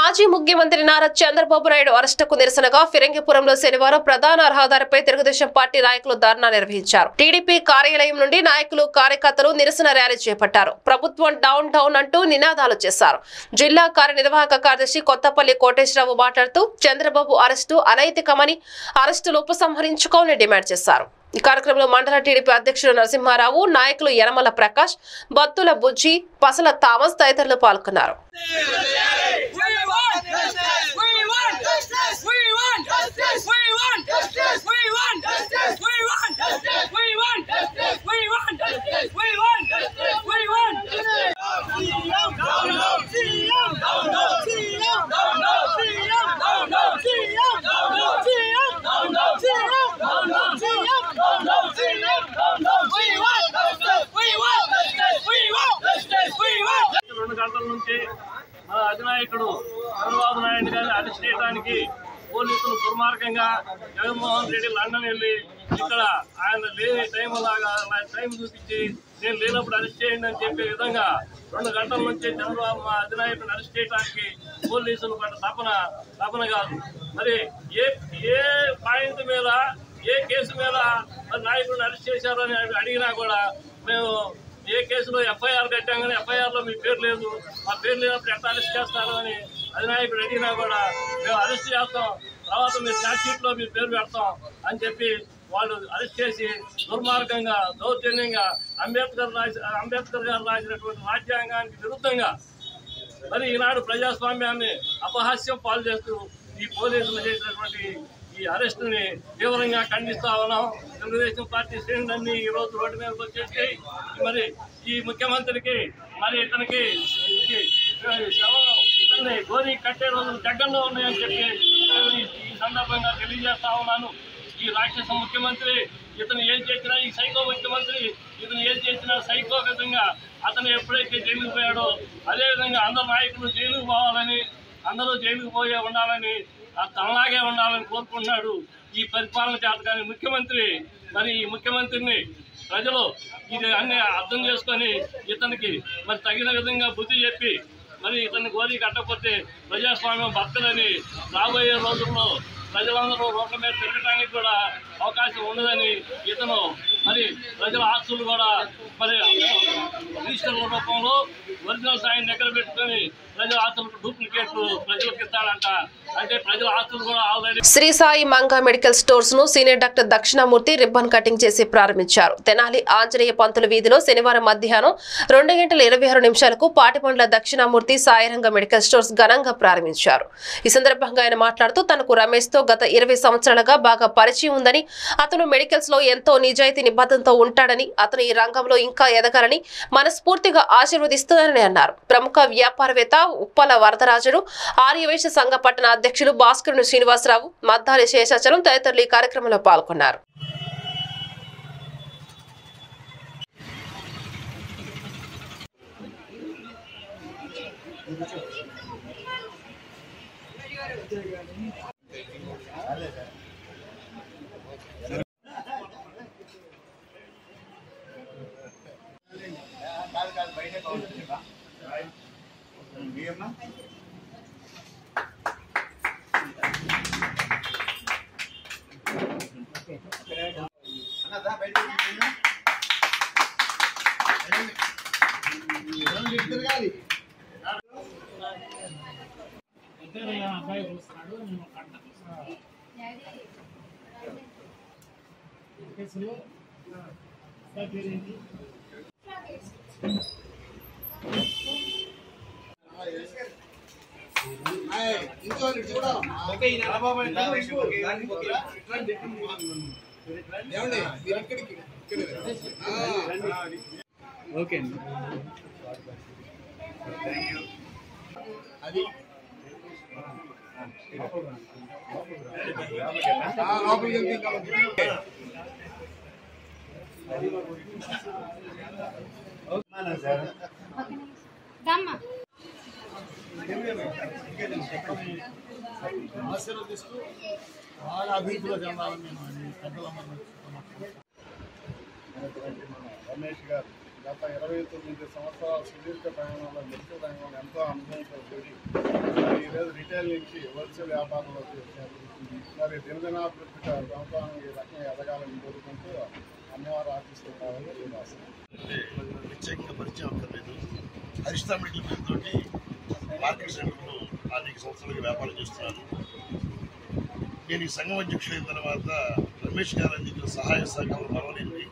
మాజీ ముఖ్యమంత్రి నారా చంద్రబాబు నాయుడు అరెస్టుకు నిరసనగా ఫిరంగిపురంలో శనివారం ప్రధాన రహదారిపై తెలుగుదేశం పార్టీ నాయకులు ధర్నా నిర్వహించారు టీడీపీ కార్యాలయం నుండి నాయకులు కార్యకర్తలు నిరసన ర్యాలీ చేపట్టారు ప్రభుత్వం డౌన్ డౌన్ అంటూ నినాదాలు చేశారు జిల్లా కార్యనిర్వాహక కార్యదర్శి కొత్తపల్లి కోటేశ్వరరావు మాట్లాడుతూ చంద్రబాబు అరెస్టు అనైతికమని అరెస్టులు ఉపసంహరించుకోవాలని డిమాండ్ చేశారు ఈ కార్యక్రమంలో మండల టీడీపీ అధ్యక్షుడు నరసింహారావు నాయకులు యనమల ప్రకాష్ బత్తుల బుజ్జి పసల థామస్ తదితరులు పాల్గొన్నారు We want justice. We want justice. We want justice. We want justice. We want justice. We want justice. We want justice. We want justice. We want justice. CM down down. CM down down. CM down down. CM down down. CM down down. CM down down. CM down down. CM down down. CM down down. We want justice. We want justice. We want justice. We want రెండు గంటల నుంచి మన అధినాయకుడు చంద్రబాబు నాయుడు గారిని arrest చేయడానికి పోలీసులు దుర్మార్గంగా Jaganmohan Reddy London వెళ్ళి ఇక్కడ ఆయన లేని టైం లాగా టైం చూపించి నేను లేనప్పుడు అరెస్ట్ చేయండి అని చెప్పే విధంగా రెండు గంటల నుంచి చంద్రబాబు మా అధినాయకుడిని అరెస్ట్ చేయడానికి పోలీసులు పడ్డ తపన తపన కాదు మరి ఏ ఏ పాయింట్ మీద ఏ కేసు మీద మరి నాయకుడిని అరెస్ట్ చేశారని అడిగినా కూడా మేము ఏ కేసులో ఎఫ్ఐఆర్ కట్టాం కానీ ఎఫ్ఐఆర్ లో మీ పేరు లేదు మా పేరు లేనప్పుడు ఎట్లా అరెస్ట్ చేస్తారు అని అధినాయకుడు అడిగినా కూడా మేము అరెస్ట్ చేస్తాం తర్వాత మీరు ఛార్జ్ షీట్ లో మీ పేరు పెడతాం అని చెప్పి వాళ్ళు అరెస్ట్ చేసి దుర్మార్గంగా దౌర్జన్యంగా అంబేద్కర్ రాసి అంబేద్కర్ గారు రాసినటువంటి రాజ్యాంగానికి విరుద్ధంగా మరి ఈనాడు ప్రజాస్వామ్యాన్ని అపహాస్యం పాలు చేస్తూ ఈ పోలీసులు చేసినటువంటి ఈ అరెస్టుని తీవ్రంగా ఖండిస్తా ఉన్నాం తెలుగుదేశం పార్టీ శ్రేణులన్నీ ఈ రోజు రోడ్డు మీదకి వచ్చేసి మరి ఈ ముఖ్యమంత్రికి మరి ఇతనికి ఈ శవం ఇతన్ని గోరి కట్టే రోజులు దగ్గరలో ఉన్నాయని చెప్పి నేను ఈ ఈ సందర్భంగా తెలియజేస్తా ఉన్నాను ఈ రాక్షస ముఖ్యమంత్రి ఇతను ఏం చేసినా ఈ సైకో ముఖ్యమంత్రి ఇతను ఏం చేసినా సైకో విధంగా అతను ఎప్పుడైతే జైలుకు పోయాడో అదే విధంగా అందరు నాయకులు జైలుకు పోవాలని అందరూ జైలుకు పోయే ఉండాలని ఆ తనలాగే ఉండాలని కోరుకుంటున్నాడు ఈ పరిపాలన చేత కానీ ముఖ్యమంత్రి మరి ఈ ముఖ్యమంత్రిని ప్రజలు ఇది అన్ని అర్థం చేసుకొని ఇతనికి మరి తగిన విధంగా బుద్ధి చెప్పి మరి ఇతన్ని గోరి కట్టకపోతే ప్రజాస్వామ్యం బతకదని రాబోయే రోజుల్లో ప్రజలందరూ రోడ్ల మీద తిరగడానికి కూడా అవకాశం ఉండదని ఇతను మరి ప్రజల ఆస్తులు కూడా మరి రిజిస్టర్ల రూపంలో ఒరిజినల్ సాయం దగ్గర పెట్టుకొని ప్రజల ఆస్తులకు డూప్లికేట్లు ప్రజలకు ఇస్తాడంట అంటే ప్రజల ఆస్తులు కూడా already Sri Sai Manga medical stores ను senior doctor Dakshinamurthy ribbon cutting చేసి ప్రారంభించారు తెనాలి ఆంజనేయ పంతుల వీధిలో శనివారం మధ్యాహ్నం రెండు గంటల ఇరవై ఆరు నిమిషాలకు పాటిపండ్ల దక్షిణామూర్తి సాయిరంగ మెడికల్ స్టోర్స్ ఘనంగా ప్రారంభించారు ఈ సందర్భంగా ఆయన మాట్లాడుతూ తనకు రమేష్ తో గత ఇరవై సంవత్సరాలుగా బాగా పరిచయం ఉందని అతను మెడికల్స్ లో ఎంతో నిజాయితీ నిబద్ధంతో ఉంటాడని అతను ఈ రంగంలో ఇంకా ఎదగాలని మనస్ఫూర్తిగా ఆశీర్వదిస్తున్నారని అన్నారు ప్రముఖ వ్యాపారవేత్త ఉప్పల వరదరాజుడు ఆర్యవైశ్య సంఘ పట్టణ అధ్యక్షులు భాస్కరుని శ్రీనివాసరావు మద్దాలి శేషాచలం తదితరులు ఈ కార్యక్రమంలో పాల్గొన్నారు ఓకే అండి ఆశీర్వదిస్తూ బాగా అభివృద్ధిలో చెందాలని నేను ఈ పెద్దలందరినీ కోరుకుంటున్నాను. రమేష్ గారు గత ఇరవై తొమ్మిది సంవత్సరాల సుదీర్ఘ ప్రయాణంలో మెడికల్ రంగంలో ఎంతో అనుభవంతో కూడి మరి ఈరోజు రిటైల్ నుంచి హోల్సేల్ వ్యాపారంలోకి వచ్చారు మరి దినదినాభివృద్ధి ప్రభుత్వం ఈ రకంగా ఎదగాలని కోరుకుంటూ అమ్మవారు ఆశిస్తున్నారని నేను ఆశిస్తున్నాను అంటే ప్రత్యేకంగా పరిచయం అక్కర్లేదు హరిష్ట మెడికల్ పేరుతోటి మార్కెట్ సెంటర్లో అనేక సంవత్సరాలుగా వ్యాపారం చేస్తున్నాను నేను ఈ సంఘం అధ్యక్షుడైన తర్వాత రమేష్ గారు అందించిన సహాయ సహకారాలు మరవలేనివి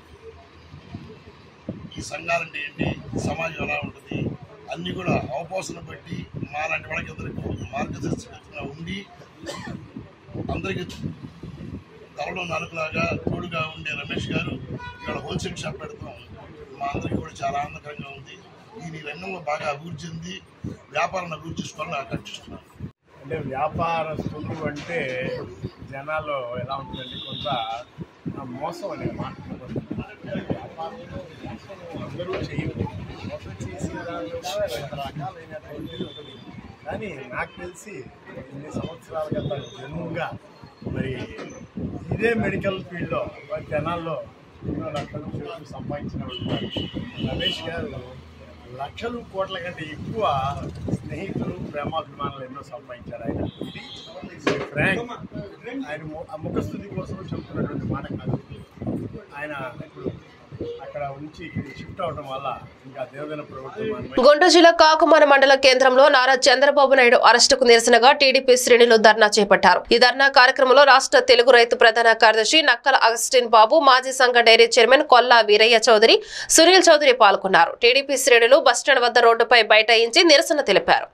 ఈ సంఘాలంటే ఏంటి సమాజం ఎలా ఉంటుంది అన్నీ కూడా అవపోసన బట్టి మాలాంటి వాళ్ళకి అందరికీ మార్గదర్శకంగా ఉండి అందరికీ తలలో నలుపులాగా తోడుగా ఉండే రమేష్ గారు ఇక్కడ హోల్సేల్ షాప్ పెడతాం మా అందరికీ కూడా చాలా ఆనందకరంగా ఉంది ఈయన ఈ రంగంలో బాగా అభివృద్ధి చెంది వ్యాపారాన్ని అభివృద్ధి చేసుకోవాలని ఆకాంక్షిస్తున్నాను అంటే వ్యాపారస్తులు అంటే జనాల్లో ఎలా ఉంటుందంటే కొంత ఆ మోసం అనే మాట వ్యాపారంలో మోసం అందరూ చేయరు మోసం చేసే దాంట్లో కూడా రకరకాలైనటువంటిది ఉంటుంది కానీ నాకు తెలిసి ఇన్ని సంవత్సరాల గత జన్ముగా మరి ఇదే మెడికల్ ఫీల్డ్లో మరి జనాల్లో ఎన్నో లక్షలు చేస్తూ సంపాదించిన వాళ్ళు ఉన్నారు. రమేష్ గారు లక్షలు కోట్ల కంటే ఎక్కువ స్నేహితులు ప్రేమాభిమానులు ఎన్నో సంపాదించారు ఆయన ఇది ఫ్రాంక్ ఆయన ము- ఆ ముఖస్థుతి కోసం చెబుతున్నటువంటి మాట కాదు ఆయన ఇప్పుడు అక్కడ ఉంచి ఇక్కడ షిఫ్ట్ అవడం వల్ల ఇంకా దేవదన ప్రభుత్వం గుంటూరు జిల్లా కాకుమాన మండల కేంద్రంలో నారా చంద్రబాబు నాయుడు అరెస్టుకు నిరసనగా టీడీపీ శ్రేణులు ధర్నా చేపట్టారు ఈ ధర్నా కార్యక్రమంలో రాష్ట్ర తెలుగు రైతు ప్రధాన కార్యదర్శి నక్కల అగస్టిన్ బాబు మాజీ సంఘ డైరీ చైర్మన్ కొల్లా వీరయ్య చౌదరి సునీల్ చౌదరి పాల్గొన్నారు టీడీపీ శ్రేణులు బస్టాండ్ వద్ద రోడ్డుపై బైఠాయించి నిరసన తెలిపారు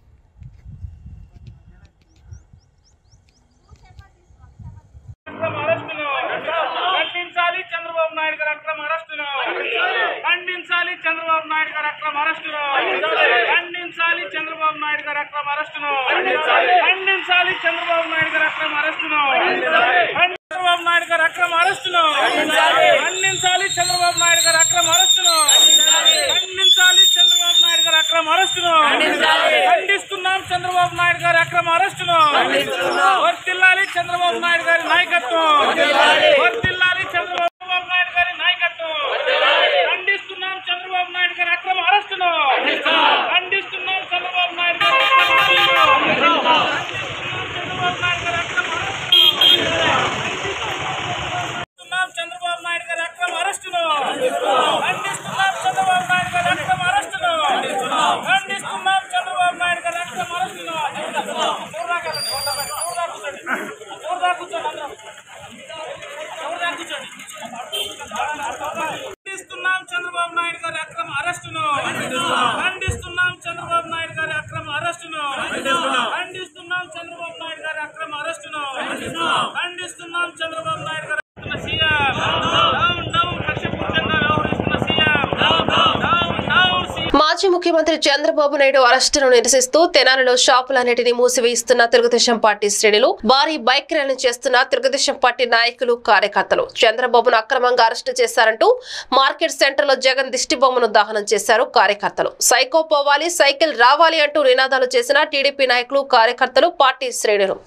అక్రమ అరెస్టును ఖండించాలి చంద్రబాబు నాయుడు గారి అక్రమ అరెస్టును ఖండించాలి చంద్రబాబు నాయుడు గారి అక్రమ అరెస్టును ఖండించాలి చంద్రబాబు నాయుడు గారి అక్రమ అరెస్టును ఖండించాలి చంద్రబాబు నాయుడు గారి అక్రమ అరెస్టును చంద్రబాబు నాయుడు గారి అక్రమ అరెస్టును ఖండించాలి చంద్రబాబు నాయుడు గారి అక్రమ అరెస్టును ఖండించాలి చంద్రబాబు నాయుడు గారి అక్రమ అరెస్టును ఖండిస్తున్నాం చంద్రబాబు నాయుడు గారి అక్రమ అరెస్టును వర్తిల్లాలి చంద్రబాబు నాయుడు గారి నాయకత్వం వర్తిల్లాలి చంద్రబాబు నాయుడు గారి నాయకత్వం ఖండిస్తున్నాం చంద్రబాబు నాయుడు గారి అక్రమ అరెస్టును ఖండిస్తున్నాం చంద్రబాబు నాయుడు గారి అక్రమ అరెస్టును చంద్రబాబు నాయుడు గారి అక్రమ ఖండిస్తున్నాం చంద్రబాబు నాయుడు గారి అక్రమ అరెస్టును ఖండిస్తున్నాం చంద్రబాబు నాయుడు గారి అక్రమ అరెస్టును ఖండిస్తున్నాం చంద్రబాబు నాయుడు గారి అక్రమ అరెస్టును దూరంగా కూర్చోండి, దూరంగా కూర్చోండి. దూరంగా కూర్చోండి అందరూ. దూరంగా కూర్చోండి. ఖండిస్తున్నాం చంద్రబాబు నాయుడు గారి అక్రమ అరెస్టును ఖండిస్తున్నాం చంద్రబాబు నాయుడు గారి అక్రమ అరెస్టును ఖండిస్తున్నాం చంద్రబాబు నాయుడు గారి అక్రమ అరెస్టును ఖండిస్తున్నాం చంద్రబాబు నాయుడు గారి అరెస్టును సీఎం డౌన్ డౌన్ కక్షపూరితంగా వ్యవహరిస్తున్న సీఎం డౌన్ డౌన్ సీఎం మాజీ ముఖ్యమంత్రి చంద్రబాబు నాయుడు అరెస్టును నిరసిస్తూ తెనాలిలో షాపులన్నిటినీ మూసివేయిస్తున్న తెలుగుదేశం పార్టీ శ్రేణులు భారీ బైక్ ర్యాలీ చేస్తున్న తెలుగుదేశం పార్టీ నాయకులు కార్యకర్తలు చంద్రబాబును అక్రమంగా అరెస్టు చేశారంటూ మార్కెట్ సెంటర్ లో జగన్ దిష్టి బొమ్మను దహనం చేశారు కార్యకర్తలు సైకో పోవాలి సైకిల్ రావాలి అంటూ నినాదాలు చేసిన టీడీపీ నాయకులు కార్యకర్తలు పార్టీ శ్రేణులు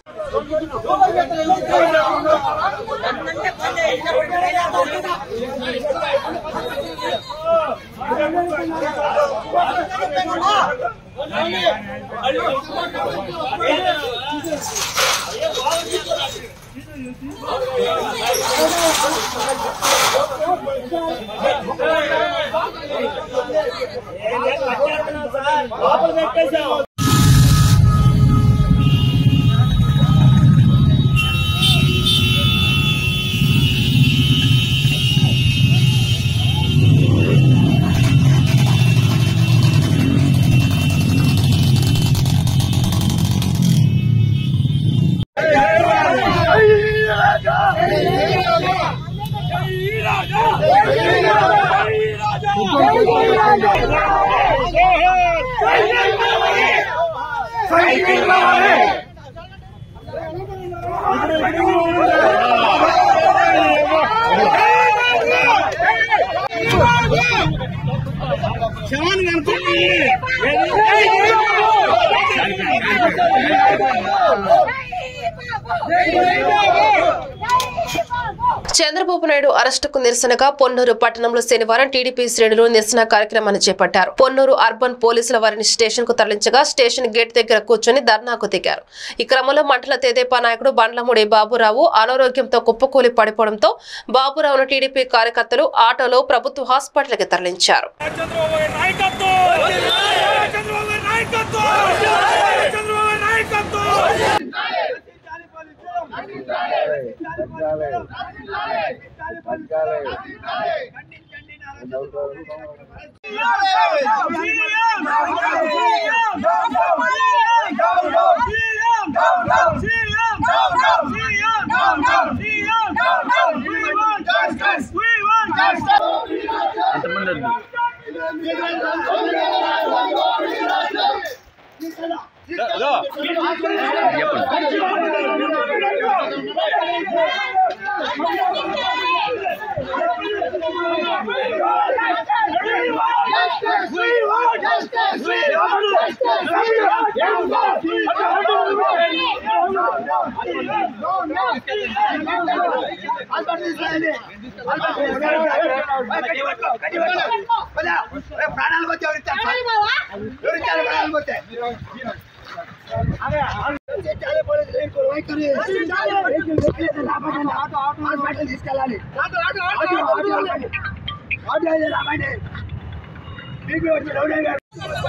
చంద్రబాబు నాయుడు అరెస్టుకు నిరసనగా పొన్నూరు పట్టణంలో శనివారం టీడీపీ శ్రేణులు నిరసన కార్యక్రమాన్ని చేపట్టారు పొన్నూరు అర్బన్ పోలీసుల వారిని స్టేషన్ కు తరలించగా స్టేషన్ గేట్ దగ్గర కూర్చొని ధర్నాకు దిగారు ఈ క్రమంలో మంటల తెదేపా నాయకుడు బండ్లమూడి బాబురావు అనారోగ్యంతో కుప్పకూలి పడిపోవడంతో బాబురావును టీడీపీ కార్యకర్తలు ఆటోలో ప్రభుత్వ హాస్పిటల్కి తరలించారు చంద్రబాబు నాయకత్వం చంద్రబాబు నాయకత్వం చంద్రబాబు నాయకత్వం ప్రాణాలు పోతే ఎవరిస్తారు ఎవరిస్తారు ప్రాణాలు పోతే హాస్పిటల్ తీసుకెళ్ళాలి ఆటో అయితే రాబండి మీకు వచ్చి రౌడీ గారు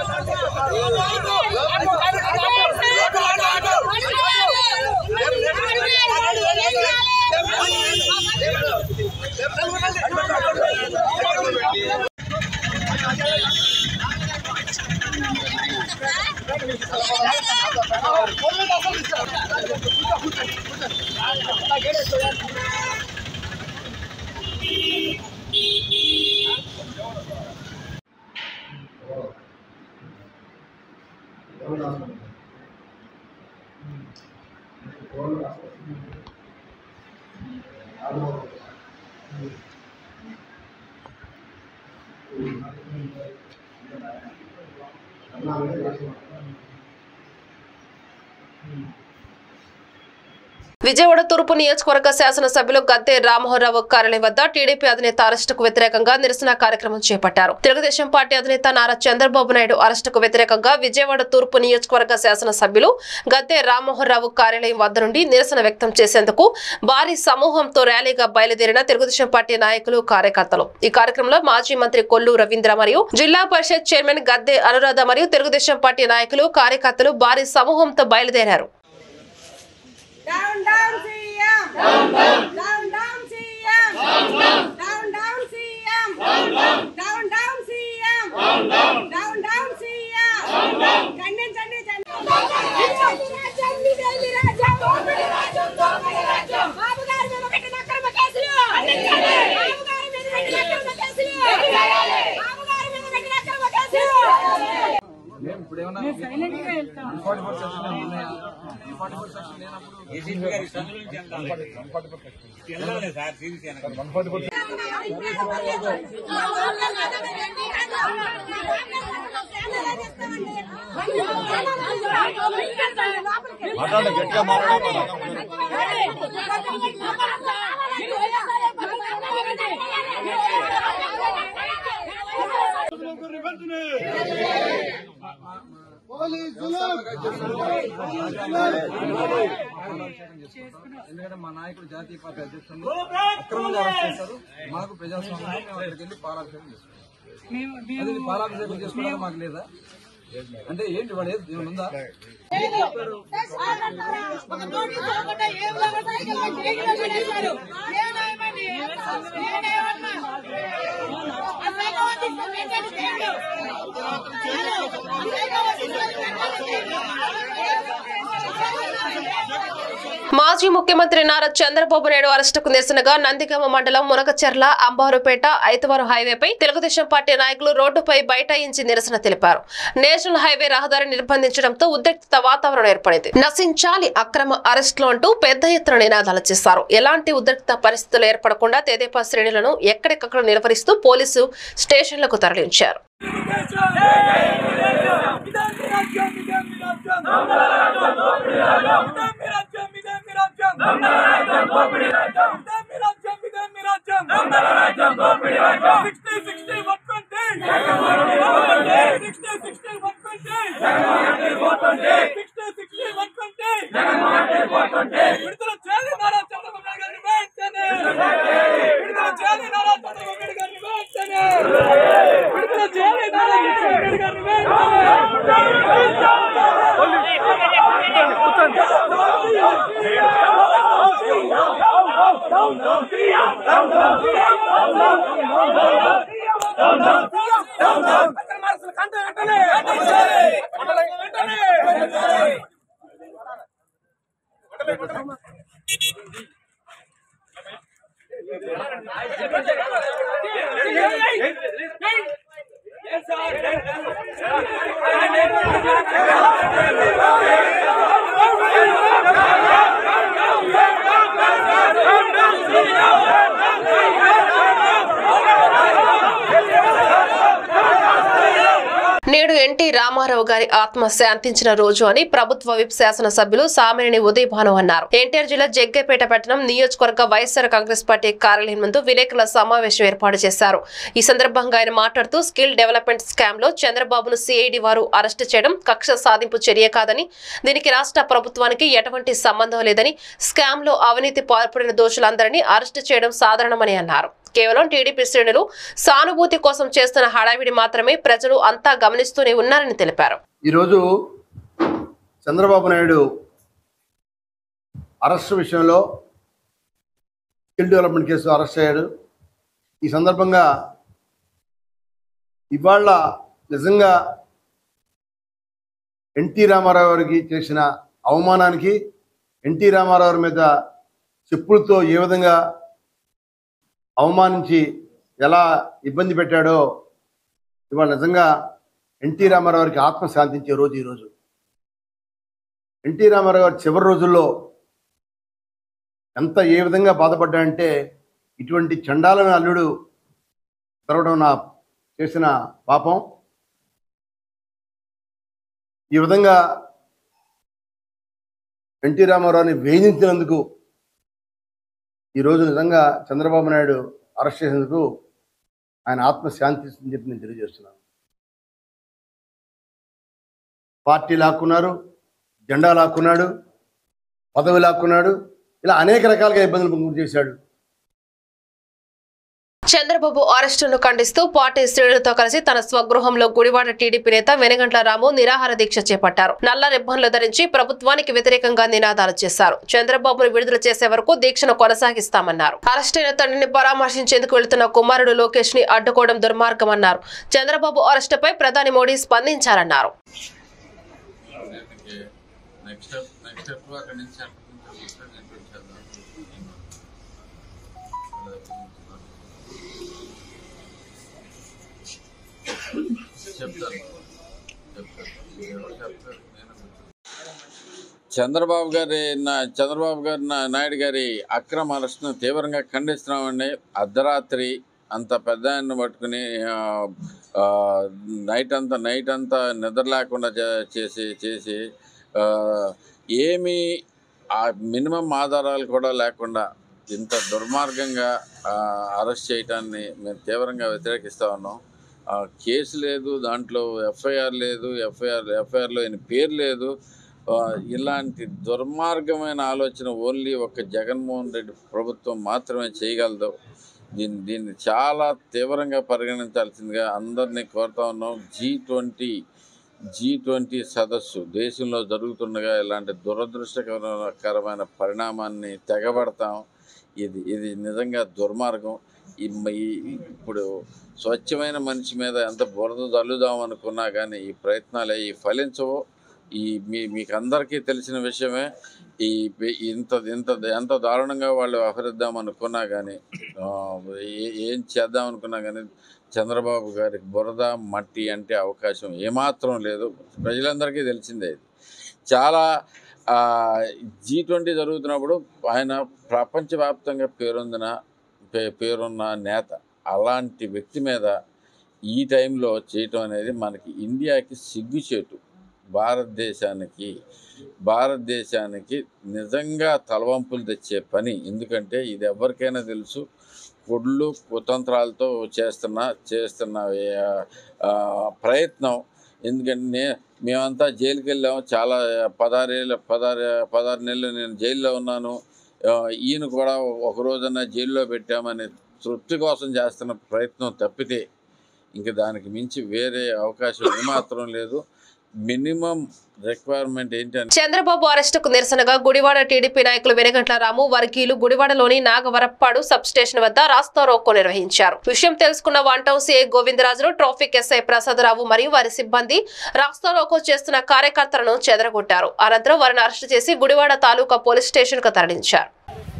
విజయవాడ తూర్పు నియోజకవర్గ శాసనసభ్యులు గద్దె రామ్మోహన్రావు కార్యాలయం వద్ద టీడీపీ అధినేత అరెస్టుకు వ్యతిరేకంగా నిరసన కార్యక్రమం చేపట్టారు తెలుగుదేశం పార్టీ అధినేత నారా చంద్రబాబు నాయుడు అరెస్టుకు వ్యతిరేకంగా విజయవాడ తూర్పు నియోజకవర్గ శాసనసభ్యులు గద్దె రామ్మోహన్రావు కార్యాలయం వద్ద నుండి నిరసన వ్యక్తం చేసేందుకు భారీ సమూహంతో ర్యాలీగా బయలుదేరిన తెలుగుదేశం పార్టీ నాయకులు కార్యకర్తలు ఈ కార్యక్రమంలో మాజీ మంత్రి కొల్లు రవీంద్ర మరియు జిల్లా పరిషత్ చైర్మన్ గద్దె అనురాధ మరియు తెలుగుదేశం పార్టీ నాయకులు కార్యకర్తలు భారీ సమూహంతో బయలుదేరారు Down, down, CM. Down, down. Down, down, CM. Down, down. Down, down, CM. Down, down. Down, down, CM. Down, down. Down, down, CM. Down, down. ఖండించండి, ఖండించండి. బాబు గారి మీద పెట్టిన అక్రమ కేసులు. బాబు గారి మీద పెట్టిన అక్రమ కేసులు. బాబు గారి మీద పెట్టిన అక్రమ కేసులు. మాట్లాడండి గట్టిగా మాట్లాడండి ఎందుకంటే మా నాయకుడు జాతీయ పార్టీ అధ్యక్షుడు అక్రమంగా అరెస్ట్ చేశారు మాకు ప్రజాస్వామ్యం మేము అక్కడికి వెళ్ళి పాలాభిషేకం చేసుకున్నాం అది పాలాభిషేకం చేసుకోవడానికి మాకు లేదా అంటే ఏంటి వాడు ఏది ఏమైనా ఉందా ఒక తోటి పోకుండా ఏం వ్యవసాయంలో జైల్లో పడేశారు. నేనేమని? నేనేమన్నా? ఆ సైకోవాది పెట్టండి దేవుడు. ఆ సైకోవాది పెట్టండి మాజీ ముఖ్యమంత్రి నారా చంద్రబాబు నాయుడు అరెస్టుకు నిరసనగా నందిగామ మండలం మునగచెర్ల అంబారుపేట ఐతవరం హైవేపై తెలుగుదేశం పార్టీ నాయకులు రోడ్డుపై బైఠాయించి నిరసన తెలిపారు నేషనల్ హైవే రహదారి నిర్బంధించడంతో ఉద్రిక్తత వాతావరణం ఏర్పడింది నశించాలి అక్రమ అరెస్టులు అంటూ పెద్ద ఎత్తున నినాదాలు చేశారు ఎలాంటి ఉద్రిక్త పరిస్థితులు ఏర్పడకుండా తెదేపా శ్రేణులను ఎక్కడికక్కడ నిలవరిస్తూ పోలీసు స్టేషన్లకు తరలించారు రాజ్యం విడుదల చేయాలి నారా చంద్రబాబు నాయుడు గారిని వెంటనే విడుదల చేయాలి నారా చంద్రబాబు నాయుడు గారిని వెంటనే విడుదల చేయాలి నారా చంద్రబాబు నాయుడు గారిని నేడు ఎన్టీ రామారావు గారి ఆత్మ శాంతించిన రోజు అని ప్రభుత్వ విప్ శాసనసభ్యులు సామినేని ఉదయభాను అన్నారు ఎన్టీఆర్ జిల్లా జగ్గపేట పట్టణం నియోజకవర్గ వైఎస్ఆర్ కాంగ్రెస్ పార్టీ కార్యాలయం ముందు విలేకరుల సమావేశం ఏర్పాటు చేశారు ఈ సందర్భంగా ఆయన మాట్లాడుతూ స్కిల్ డెవలప్మెంట్ స్కామ్ లో చంద్రబాబును సిఐడి వారు అరెస్టు చేయడం కక్ష సాధింపు చర్య కాదని దీనికి రాష్ట్ర ప్రభుత్వానికి ఎటువంటి సంబంధం లేదని స్కామ్ లో అవినీతి పాల్పడిన దోషులందరినీ అరెస్టు చేయడం సాధారణమని అన్నారు కేవలం టీడీపీ శ్రేణులు సానుభూతి కోసం చేస్తున్న హడావిడి మాత్రమే ప్రజలు అంతా గమనిస్తూనే ఉన్నారని తెలిపారు ఈరోజు చంద్రబాబు నాయుడు అరెస్ట్ విషయంలో స్కిల్ డెవలప్మెంట్ కేసు అరెస్ట్ అయ్యాడు ఈ సందర్భంగా ఇవాళ నిజంగా ఎన్టీ రామారావు గారికి చేసిన అవమానానికి ఎన్టీ రామారావు గారి మీద చెప్పులతో ఏ విధంగా అవమానించి ఎలా ఇబ్బంది పెట్టాడో ఇవాళ నిజంగా ఎన్టీ రామారావు గారికి ఆత్మ శాంతించే రోజు ఈరోజు ఎన్టీ రామారావు గారు చివరి రోజుల్లో ఎంత ఏ విధంగా బాధపడ్డాడంటే ఇటువంటి చండాలమైన అల్లుడు దొరకడం నా చేసిన పాపం ఈ విధంగా ఎన్టీ రామారావుని వేధించినందుకు ఈరోజు నిజంగా చంద్రబాబు నాయుడు అరెస్ట్ చేసినందుకు ఆయన ఆత్మ శాంతిస్తుందని చెప్పి నేను తెలియజేస్తున్నాను పార్టీ లాక్కున్నారు జెండా లాక్కున్నాడు పదవి లాక్కున్నాడు ఇలా అనేక రకాలుగా ఇబ్బందులు గురి చేశాడు చంద్రబాబు అరెస్టును ఖండిస్తూ పార్టీ శ్రేణులతో కలిసి తన స్వగృహంలో గుడివాడ టీడీపీ నేత వెనగంట్ల రాము నిరాహార దీక్ష చేపట్టారు నల్ల రిబ్బన్లు ధరించి ప్రభుత్వానికి వ్యతిరేకంగా నినాదాలు చేశారు చంద్రబాబును విడుదల చేసే వరకు దీక్షను కొనసాగిస్తామన్నారు అరెస్టైన తండ్రిని పరామర్శించేందుకు వెళ్తున్న కుమారుడు లోకేష్ ని అడ్డుకోవడం దుర్మార్గమన్నారు చంద్రబాబు అరెస్టుపై ప్రధాని మోడీ స్పందించారన్నారు నెక్స్ట్ స్టెప్ నెక్స్ట్ స్టెప్ అక్కడి నుంచి అక్కడి నుంచి వస్తే నేను వచ్చేద్దాం చెప్తాను చెప్తాను ఎవరు చెప్తారు నేను చంద్రబాబు గారి నా చంద్రబాబు గారి నా- నాయుడు గారి అక్రమ అరెస్ట్ను తీవ్రంగా ఖండిస్తున్నామండి అర్ధరాత్రి అంత పెద్ద ఆయన్ని పట్టుకుని ఆ, ఆ, నైట్ అంతా నైట్ అంతా నిద్ర లేకుండా చే- చేసి చేసి ఆ, ఏమీ ఆ మినిమం ఆధారాలు కూడా లేకుండా ఇంత దుర్మార్గంగా ఆ, అరెస్ట్ చేయటాన్ని మేము తీవ్రంగా వ్యతిరేకిస్తా ఉన్నాం ఆ, కేసు లేదు దాంట్లో ఎఫ్ఐఆర్ లేదు ఎఫ్ఐఆర్ ఎఫ్ఐఆర్లో ఆయన పేరు లేదు ఆ, ఇలాంటి దుర్మార్గమైన ఆలోచన ఓన్లీ ఒక జగన్మోహన్ రెడ్డి ప్రభుత్వం మాత్రమే చేయగలదు దీన్ని దీన్ని చాలా తీవ్రంగా పరిగణించాల్సిందిగా అందరినీ కోరుతా ఉన్నాం జీ ట్వంటీ జీ ట్వంటీ సదస్సు దేశంలో జరుగుతుండగా ఇలాంటి దురదృష్టకరమైన పరిణామాన్ని తెగబడతాం ఇది ఇది నిజంగా దుర్మార్గం ఈ ఈ- ఇప్పుడు స్వచ్ఛమైన మనిషి మీద ఎంత బురద చల్లుదాం అనుకున్నా కానీ ఈ ప్రయత్నాలు ఈ ఫలించవు ఈ మీ మీకు అందరికీ తెలిసిన విషయమే ఈ పే- ఇంత ఇంత ఎంత దారుణంగా వాళ్ళు వ్యవహరిద్దాం అనుకున్నా కానీ ఆ, ఏ- ఏం చేద్దాం అనుకున్నా కానీ చంద్రబాబు గారికి బురద మట్టి అంటే అవకాశం ఏమాత్రం లేదు ప్రజలందరికీ తెలిసిందే ఇది చాలా జీ ట్వంటీ జరుగుతున్నప్పుడు ఆయన ప్రపంచవ్యాప్తంగా పేరొందిన పే పేరున్న నేత అలాంటి వ్యక్తి మీద ఈ టైంలో చేయటం అనేది మనకి ఇండియాకి సిగ్గుచేటు భారతదేశానికి భారతదేశానికి నిజంగా తలవంపులు తెచ్చే పని ఎందుకంటే ఇది ఎవరికైనా తెలుసు కుళ్ళు కుతంత్రాలతో చేస్తున్న చేస్తున్న ఆ, ఆ, ప్రయత్నం ఎందుకంటే నే మేమంతా జైలుకి వెళ్ళాము చాలా పదహారేళ్ళ పదహారు పదహారు నెలలు నేను జైల్లో ఉన్నాను ఆ, ఈయన కూడా ఒక రోజన్నా జైల్లో పెట్టామని తృప్తి కోసం చేస్తున్న ప్రయత్నం తప్పితే ఇంక దానికి మించి వేరే అవకాశం ఏమాత్రం లేదు మినిమం రిక్వైర్మెంట్ ఏంటంటే చంద్రబాబు అరెస్టుకు నిరసనగా గుడివాడ టీడీపీ నాయకులు వెనుగంట్ల రాము వర్గీయులు గుడివాడలోని నాగవరప్పాడు సబ్ స్టేషన్ వద్ద రాస్తా రోకో నిర్వహించారు విషయం తెలుసుకున్న one town CI Govindarajulu traffic SI Prasada Rao మరియు వారి సిబ్బంది రాస్తా రోకో చేస్తున్న కార్యకర్తలను చెదరగొట్టారు అనంతరం వారిని అరెస్టు చేసి గుడివాడ తాలూకా పోలీస్ స్టేషన్ కు తరలించారు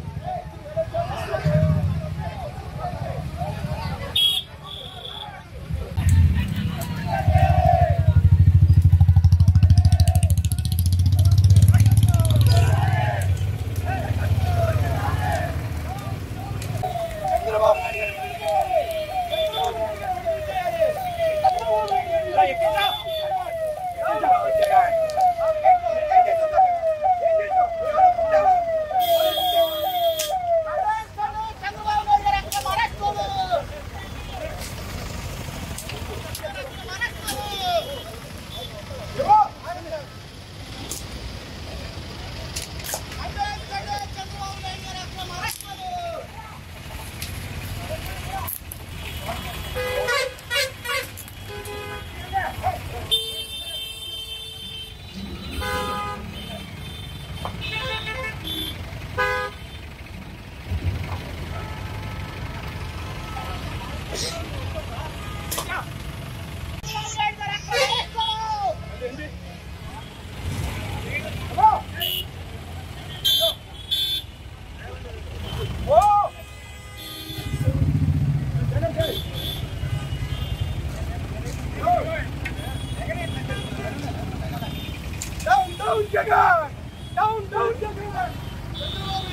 Down, down, Jagan! Down, down, Jagan!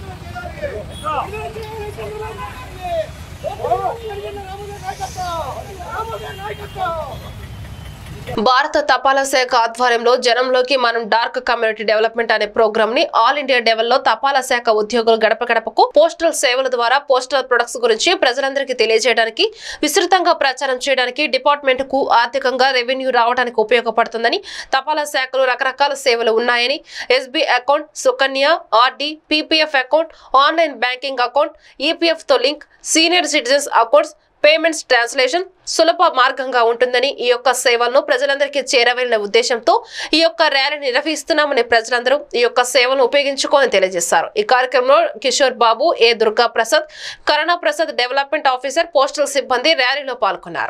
భారత తపాలా శాఖ ఆధ్వర్యంలో జనంలోకి మనం డార్క్ కమ్యూనిటీ డెవలప్మెంట్ అనే ప్రోగ్రామ్ ని ఆల్ ఇండియా లెవెల్లో తపాలా శాఖ ఉద్యోగులు గడప గడపకు పోస్టల్ సేవల ద్వారా పోస్టల్ ప్రొడక్ట్స్ గురించి ప్రజలందరికీ తెలియజేయడానికి విస్తృతంగా ప్రచారం చేయడానికి డిపార్ట్మెంట్ కు ఆర్థికంగా రెవెన్యూ రావడానికి ఉపయోగపడుతుందని తపాలా శాఖలో రకరకాల సేవలు ఉన్నాయని SB account Sukanya RD PPF account online banking account EPF తో link senior citizens accounts payments translation సులభ మార్గంగా ఉంటుందని ఈ యొక్క సేవలను ప్రజలందరికీ చేరవేలిన ఉద్దేశంతో ఈ యొక్క ర్యాలీ నిర్వహిస్తున్నామని ప్రజలందరూ ఈ యొక్క సేవలను ఉపయోగించుకోని తెలియజేశారు ఈ కార్యక్రమంలో కిషోర్ బాబు ఏ దుర్గా ప్రసాద్ కరుణా ప్రసాద్ డెవలప్మెంట్ ఆఫీసర్ పోస్టల్ సిబ్బంది ర్యాలీలో పాల్గొన్నారు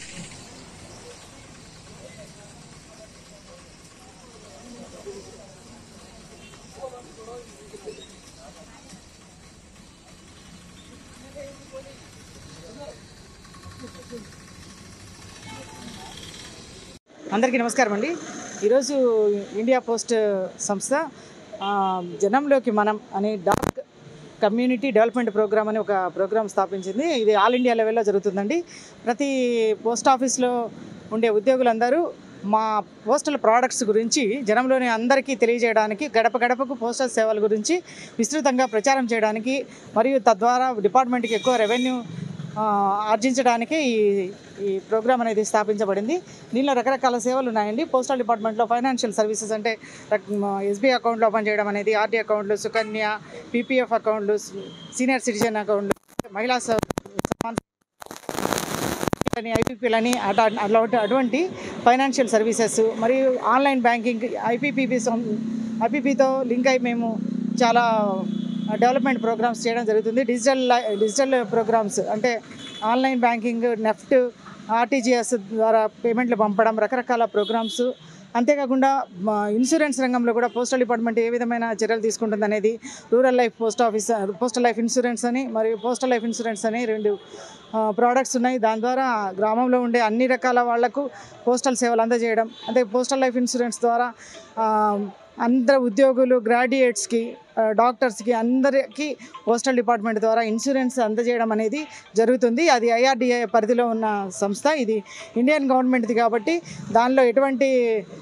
అందరికీ నమస్కారం అండి ఈరోజు ఇండియా పోస్ట్ సంస్థ ఆ, జనంలోకి మనం అనే డాక్ కమ్యూనిటీ డెవలప్మెంట్ ప్రోగ్రామ్ అని ఒక ప్రోగ్రామ్ స్థాపించింది ఇది ఆల్ ఇండియా లెవెల్లో జరుగుతుందండి ప్రతి పోస్ట్ ఆఫీస్లో ఉండే ఉద్యోగులందరూ మా పోస్టల్ ప్రోడక్ట్స్ గురించి జనంలోని అందరికీ తెలియజేయడానికి గడప గడపకు పోస్టల్ సేవల గురించి విస్తృతంగా ప్రచారం చేయడానికి మరియు తద్వారా డిపార్ట్మెంట్కి ఎక్కువ రెవెన్యూ ఆ, ఆర్జించడానికి ఈ ఈ ప్రోగ్రామ్ అనేది స్థాపించబడింది దీనిలో రకరకాల సేవలు ఉన్నాయండి పోస్టల్ డిపార్ట్మెంట్లో ఫైనాన్షియల్ సర్వీసెస్ అంటే ఎస్బీఐ అకౌంట్లు ఓపెన్ చేయడం అనేది ఆర్డీ అకౌంట్లు సుకన్య పీపీఎఫ్ అకౌంట్లు సీనియర్ సిటిజన్ అకౌంట్లు మహిళా స- సమాన్ అని ఐపీపీలని అటువంటి అటువంటి ఫైనాన్షియల్ సర్వీసెస్ మరియు ఆన్లైన్ బ్యాంకింగ్ ఐపీపీబీ ఐపీపీతో లింక్ అయి మేము చాలా డెవలప్మెంట్ ప్రోగ్రామ్స్ చేయడం జరుగుతుంది డిజిటల్ లై- డిజిటల్ ప్రోగ్రామ్స్ అంటే ఆన్లైన్ బ్యాంకింగ్ నెఫ్ట్ ఆర్టీజీఎస్ ద్వారా పేమెంట్లు పంపడం రకరకాల ప్రోగ్రామ్స్ అంతేకాకుండా మా ఇన్సూరెన్స్ రంగంలో కూడా పోస్టల్ డిపార్ట్మెంట్ ఏ విధమైన చర్యలు తీసుకుంటుంది అనేది rural life post office postal life insurance అని మరియు పోస్టల్ లైఫ్ ఇన్సూరెన్స్ అని రెండు ప్రోడక్ట్స్ ఉన్నాయి దాని ద్వారా గ్రామంలో ఉండే అన్ని రకాల వాళ్లకు పోస్టల్ సేవలు అందజేయడం అంటే పోస్టల్ లైఫ్ ఇన్సూరెన్స్ ద్వారా ఆ, అందరు ఉద్యోగులు గ్రాడ్యుయేట్స్కి ఆ, డాక్టర్స్కి అందరికీ పోస్టల్ డిపార్ట్మెంట్ ద్వారా ఇన్సూరెన్స్ అందజేయడం అనేది జరుగుతుంది అది ఐఆర్డిఏ పరిధిలో ఉన్న సంస్థ ఇది ఇండియన్ గవర్నమెంట్ది కాబట్టి దానిలో ఎటువంటి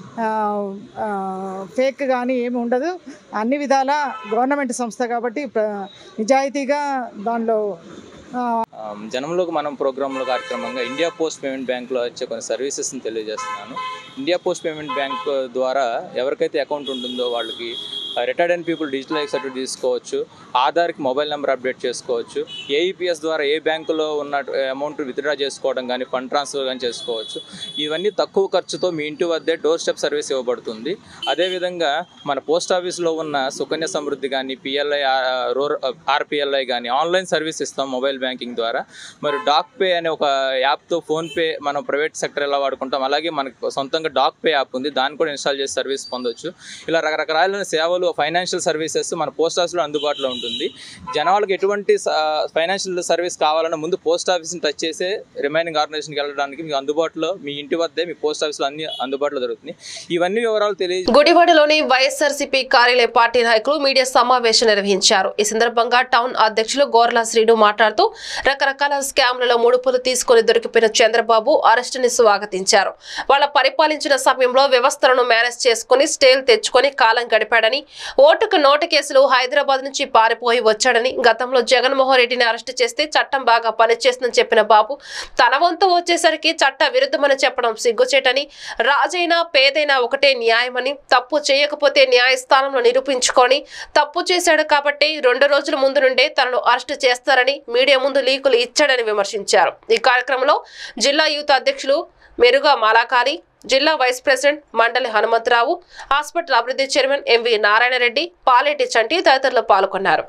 ఫేక్ కానీ ఏమి ఉండదు అన్ని విధాల గవర్నమెంట్ సంస్థ కాబట్టి ప్ర- నిజాయితీగా దానిలో ఆ, ఆమ్, జనంలోకి మనం ప్రోగ్రాంలో కార్యక్రమంగా ఇండియా పోస్ట్ పేమెంట్ బ్యాంక్లో వచ్చే కొన్ని సర్వీసెస్ని తెలియజేస్తున్నాను ఇండియా పోస్ట్ పేమెంట్ బ్యాంక్ ద్వారా ఎవరికైతే అకౌంట్ ఉంటుందో వాళ్ళకి retired and people digital certificate తీసుకోవచ్చు ఆధార్కి మొబైల్ నెంబర్ అప్డేట్ చేసుకోవచ్చు ఏఈపిఎస్ ద్వారా ఏ బ్యాంకులో ఉన్న అమౌంట్ విత్డ్రా చేసుకోవడం కానీ ఫండ్ ట్రాన్స్ఫర్ కానీ చేసుకోవచ్చు ఇవన్నీ తక్కువ ఖర్చుతో మీ ఇంటి వద్దే డోర్ స్టెప్ సర్వీస్ ఇవ్వబడుతుంది అదేవిధంగా మన పోస్ట్ ఆఫీస్లో ఉన్న సుకన్య సమృద్ధి కానీ పిఎల్ఐ రూర్ ఆర్పిఎల్ఐ కానీ ఆన్లైన్ సర్వీస్ ఇస్తాం మొబైల్ బ్యాంకింగ్ ద్వారా మరి డాక్ పే అనే ఒక యాప్తో ఫోన్పే మనం ప్రైవేట్ సెక్టర్ ఎలా వాడుకుంటాం అలాగే మనకు సొంతంగా డాక్ పే యాప్ ఉంది దాన్ని కూడా ఇన్స్టాల్ చేసి సర్వీస్ పొందొచ్చు ఇలా రకరకాలైన సేవలు ఫైనాన్షియల్ సర్వీసెస్ మన పోస్ట్ ఆఫీస్లో అందుబాటులో ఉంటుంది జనాలకు ఎటువంటి ఫైనాన్షియల్ సర్వీస్ కావాలన్నా ముందు పోస్ట్ ఆఫీస్ని టచ్ చేసే రిమైనింగ్ ఆర్గనైజేషన్కి వెళ్ళడానికి మీకు అందుబాటులో మీ ఇంటి వద్దే మీ పోస్ట్ ఆఫీస్లో అన్ని అందుబాటులో దొరుకుతుంది ఇవన్నీ వివరాలు తెలియ గుడివాడలోని వైఎస్ఆర్సీపీ కార్యాలయ పార్టీ నాయకులు మీడియా సమావేశం నిర్వహించారు ఈ సందర్భంగా టౌన్ అధ్యక్షులు గోర్లా శ్రీను మాట్లాడుతూ రకరకాల స్కామ్లలో ముడుపులు తీసుకుని దొరికిపోయిన చంద్రబాబు అరెస్టుని స్వాగతించారు వాళ్ళ పరిపాలించిన సమయంలో వ్యవస్థలను మేనేజ్ చేసుకుని స్టేల్ తెచ్చుకొని కాలం గడిపాడని ఓటుకు నోటు కేసులు హైదరాబాద్ నుంచి పారిపోయి వచ్చాడని గతంలో జగన్మోహన్ రెడ్డిని అరెస్టు చేస్తే చట్టం బాగా పనిచేస్తుందని చెప్పిన బాబు తన వంతు వచ్చేసరికి చట్ట విరుద్ధమని చెప్పడం సిగ్గుచేటని రాజైనా పేదైనా ఒకటే న్యాయమని తప్పు చేయకపోతే న్యాయస్థానంలో నిరూపించుకొని తప్పు చేశాడు కాబట్టి రెండు రోజుల ముందు నుండే తనను అరెస్టు చేస్తారని మీడియా ముందు లీకులు ఇచ్చాడని విమర్శించారు ఈ కార్యక్రమంలో జిల్లా యూత్ అధ్యక్షులు మెరుగా మాలాకారి జిల్లా vice president Mandali Hanumantha Rao hospital అభివృద్ధి చైర్మన్ ఎంవి నారాయణరెడ్డి పాలేటి చంటి తదితరులు పాల్గొన్నారు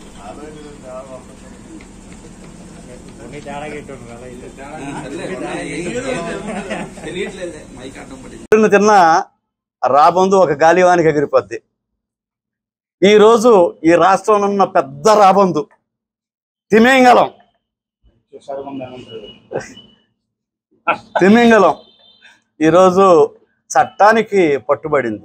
తిన్న తిన్న రాబందు ఒక గాలివానికి ఎగిరిపోద్ది ఈరోజు ఈ రాష్ట్రంలో ఉన్న పెద్ద రాబందు తిమింగలం తిమింగలం ఈరోజు చట్టానికి పట్టుబడింది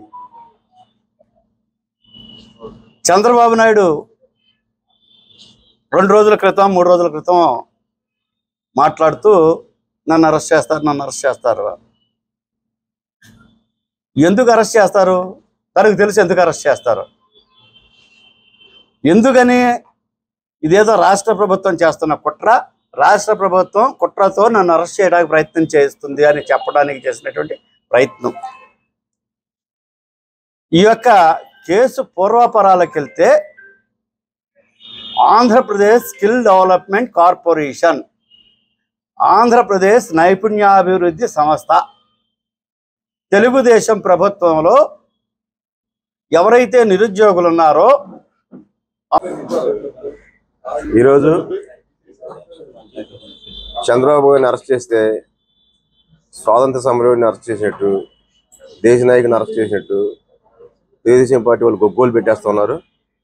చంద్రబాబు నాయుడు రెండు రోజుల క్రితం మూడు రోజుల క్రితం మాట్లాడుతూ నన్ను అరెస్ట్ చేస్తారు నన్ను అరెస్ట్ చేస్తారు ఎందుకు అరెస్ట్ చేస్తారు తనకు తెలిసి ఎందుకు అరెస్ట్ చేస్తారు ఎందుకని ఇదేదో రాష్ట్ర ప్రభుత్వం చేస్తున్న కుట్ర రాష్ట్ర ప్రభుత్వం కుట్రతో నన్ను అరెస్ట్ చేయడానికి ప్రయత్నం చేస్తుంది అని చెప్పడానికి చేసినటువంటి ప్రయత్నం ఈ యొక్క కేసు పూర్వాపరాలకు వెళ్తే Andhra Pradesh skill development corporation Andhra Pradesh నైపుణ్యాభివృద్ధి సంస్థ తెలుగుదేశం ప్రభుత్వంలో ఎవరైతే నిరుద్యోగులు ఉన్నారో ఈరోజు చంద్రబాబు గారిని అరెస్ట్ చేస్తే స్వాతంత్ర సమరయోడిని అరెస్ట్ చేసినట్టు దేశ నాయకుని అరెస్ట్ చేసినట్టు తెలుగుదేశం పార్టీ వాళ్ళు గొగ్గోలు పెట్టేస్తున్నారు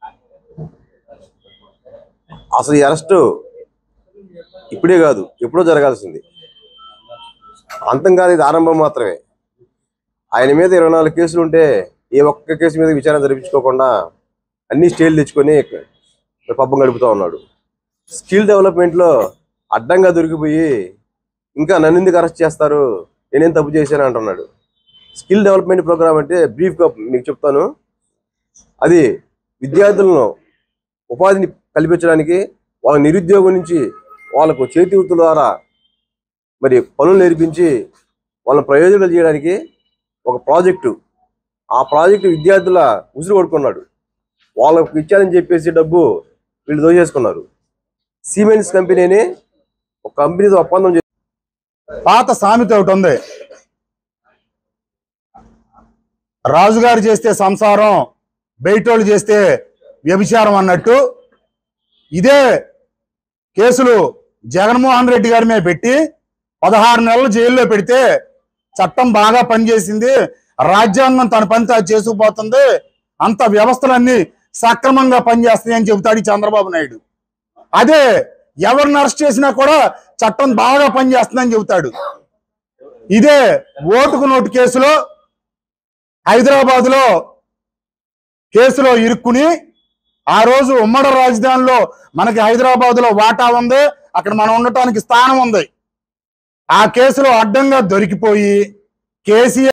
అసలు ఈ అరెస్టు ఇప్పుడే కాదు ఎప్పుడో జరగాల్సింది అంతం కాదు ఇది ఆరంభం మాత్రమే ఆయన మీద ఇరవై నాలుగు కేసులు ఉంటే ఏ ఒక్క కేసు మీద విచారణ జరిపించుకోకుండా అన్ని స్టేలు తెచ్చుకొని పబ్బం గడుపుతూ ఉన్నాడు స్కిల్ డెవలప్మెంట్లో అడ్డంగా దొరికిపోయి ఇంకా నన్ను ఎందుకు అరెస్ట్ చేస్తారు నేనేం తప్పు చేశాను అంటున్నాడు స్కిల్ డెవలప్మెంట్ ప్రోగ్రామ్ అంటే బ్రీఫ్గా మీకు చెప్తాను అది విద్యార్థులను ఉపాధిని కల్పించడానికి వాళ్ళ నిరుద్యోగం నుంచి వాళ్ళకు చేతి వృత్తుల ద్వారా మరి పనులు నేర్పించి వాళ్ళని ప్రయోజనాలు చేయడానికి ఒక ప్రాజెక్టు ఆ ప్రాజెక్టు విద్యార్థుల ఉసురు కొడుకున్నాడు వాళ్ళకు ఇచ్చారని చెప్పేసి డబ్బు వీళ్ళు దోచేసుకున్నారు సిమెంట్స్ కంపెనీని ఒక కంపెనీతో ఒప్పందం చేసి పాత సామెత ఒకటి ఉంది రాజుగారు చేస్తే సంసారం బయటోళ్ళు చేస్తే వ్యభిచారం అన్నట్టు ఇదే కేసులు జగన్మోహన్ రెడ్డి గారి మీద పెట్టి పదహారు నెలలు జైల్లో పెడితే చట్టం బాగా పనిచేసింది రాజ్యాంగం తన పని తాను చేసుకుపోతుంది అంత వ్యవస్థలన్నీ సక్రమంగా పనిచేస్తాయని చెబుతాడు ఈ చంద్రబాబు నాయుడు అదే ఎవరిని అరెస్ట్ చేసినా కూడా చట్టం బాగా పనిచేస్తుందని చెబుతాడు ఇదే ఓటుకు నోటు కేసులో హైదరాబాద్ లో కేసులో ఇరుక్కుని ఆ రోజు ఉమ్మడి రాజధానిలో మనకి హైదరాబాద్ లో వాటా ఉంది అక్కడ మనం ఉండటానికి స్థానం ఉంది ఆ కేసులో అడ్డంగా దొరికిపోయి కేసీఆర్